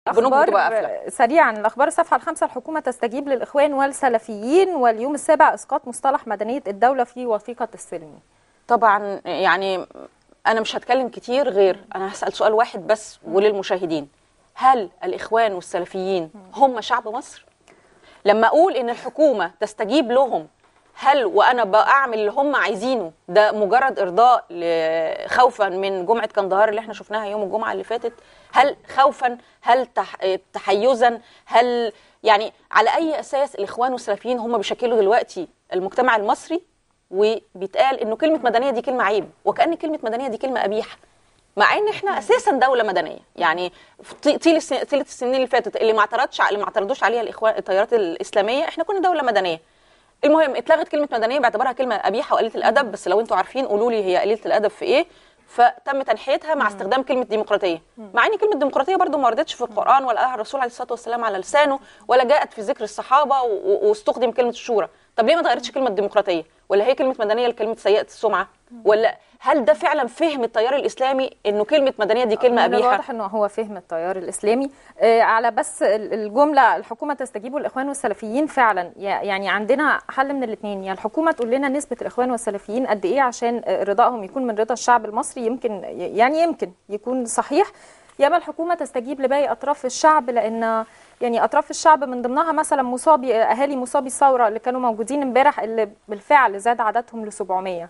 البنوك بتبقى قافله أخبار سريعا الأخبار الصفحة الخامسة الحكومة تستجيب للإخوان والسلفيين واليوم السابع إسقاط مصطلح مدنية الدولة في وثيقة السلم طبعا يعني انا مش هتكلم كتير غير انا هسال سؤال واحد بس وللمشاهدين هل الاخوان والسلفيين هم شعب مصر لما اقول ان الحكومه تستجيب لهم هل وانا بعمل اللي هم عايزينه ده مجرد ارضاء ل- خوفا من جمعه كندهار اللي احنا شفناها يوم الجمعه اللي فاتت هل خوفا هل تح... تحيزا هل يعني على اي اساس الاخوان والسلفيين هم بيشكلوا دلوقتي المجتمع المصري وبيتقال انه كلمه مدنيه دي كلمه عيب وكان كلمه مدنيه دي كلمه قبيحه مع ان احنا اساسا دوله مدنيه يعني في طي- طيل السن- طيله السنين اللي فاتت اللي ما اعترضش اللي ما اعترضوش عليها الاخوان التيارات الاسلاميه احنا كنا دوله مدنيه المهم اتلغت كلمه مدنيه باعتبارها كلمه قبيحه وقليله الادب بس لو انتوا عارفين قولوا لي هي قليله الادب في ايه فتم تنحيتها مع استخدام كلمه ديمقراطيه مع ان كلمه ديمقراطيه برضو ما وردتش في القران ولا قالها الرسول عليه الصلاه والسلام على لسانه ولا جاءت في ذكر الصحابه و- و- واستخدم كلمه الشورى طب ليه ما اتغيرتش كلمه ديمقراطيه ولا هي كلمه مدنيه لكلمه سيئه السمعه ولا هل ده فعلا فهم التيار الاسلامي انه كلمه مدنيه دي كلمه من قبيحه الواضح انه هو فهم التيار الاسلامي آه، على بس ال- الجمله الحكومه تستجيب الاخوان والسلفيين فعلا يا- يعني عندنا حل من الاثنين يا الحكومه تقول لنا نسبه الاخوان والسلفيين قد ايه عشان آه، رضائهم يكون من رضا الشعب المصري يمكن يعني يمكن يكون صحيح يا اما الحكومه تستجيب لباقي اطراف الشعب لان يعني اطراف الشعب من ضمنها مثلا مصابي اهالي مصابي الثوره اللي كانوا موجودين امبارح اللي بالفعل زاد عددهم ل 700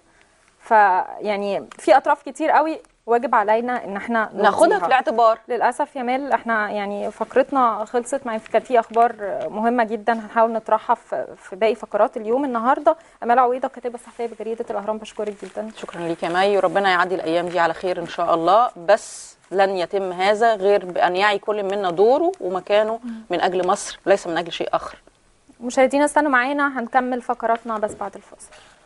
فيعني في اطراف كتير قوي واجب علينا ان احنا ناخدها نرضيها. في الاعتبار للاسف يا مال احنا يعني فقرتنا خلصت مع كان في اخبار مهمه جدا هنحاول نطرحها في في باقي فقرات اليوم النهارده امال عويضه كاتبه صحفيه بجريده الاهرام بشكرك جدا شكرا ليك يا مي وربنا يعدي الايام دي على خير ان شاء الله بس لن يتم هذا غير بان يعي كل منا دوره ومكانه من اجل مصر ليس من اجل شيء اخر مشاهدينا استنوا معانا هنكمل فقراتنا بس بعد الفاصل